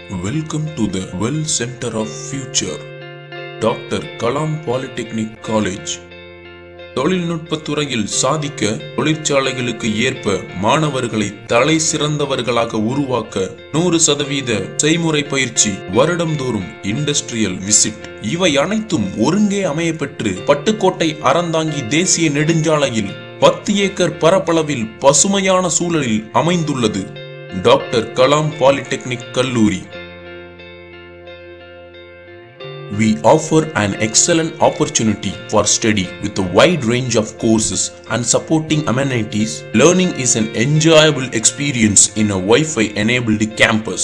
Welcome to the Well Center of Future. Doctor Kalam polytechnic college தொழில்நுட்பத் துறையில் சாதிக்க தொழிற்சாலைகளுக்கு ஏற்ப மாணவர்களை தலை சிறந்தவர்களாக உருவாக்க நூறு சதவீத செய்முறை பயிற்சி வருடம்தோறும் இண்டஸ்ட்ரியல் விசிட் இவை அனைத்தும் ஒருங்கே அமையப்பெற்று பட்டுக்கோட்டை அறந்தாங்கி தேசிய நெடுஞ்சாலையில் பத்து ஏக்கர் பரப்பளவில் பசுமையான சூழலில் அமைந்துள்ளது டாக்டர் கலாம் பாலிடெக்னிக் கல்லூரி We offer an excellent opportunity for study with a wide range of courses and supporting amenities. Learning is an enjoyable experience in a Wi-Fi enabled campus.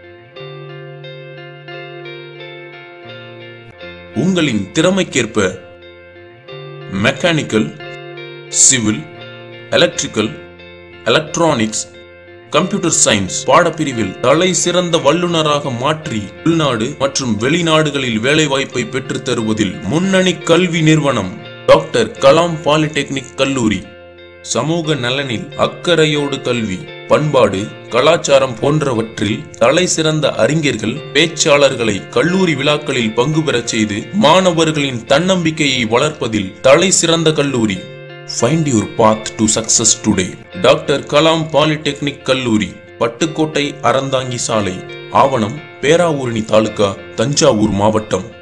உங்களின் திறமைக்கேற்ப mechanical civil electrical electronics computer science பாடப்பிரிவில் தலை சிறந்த வல்லுநராக மாற்றி உள்நாடு மற்றும் வெளிநாடுகளில் வேலைவாய்ப்பை பெற்றுத் தருவதில் முன்னணி கல்வி நிறுவனம் டாக்டர் கலாம் பாலிடெக்னிக் கல்லூரி சமூக நலனில் அக்கறையோடு கல்வி பண்பாடு கலாச்சாரம் போன்றவற்றில் தலை சிறந்த அறிஞர்கள் பேச்சாளர்களை கல்லூரி விழாக்களில் பங்கு பெறச் செய்து மாணவர்களின் தன்னம்பிக்கையை வளர்ப்பதில் தலை சிறந்த கல்லூரி find your path to success today doctor Kalam polytechnic கல்லூரி பட்டுக்கோட்டை அறந்தாங்கி சாலை ஆவணம் பேராவூரணி தாலுகா தஞ்சாவூர் மாவட்டம்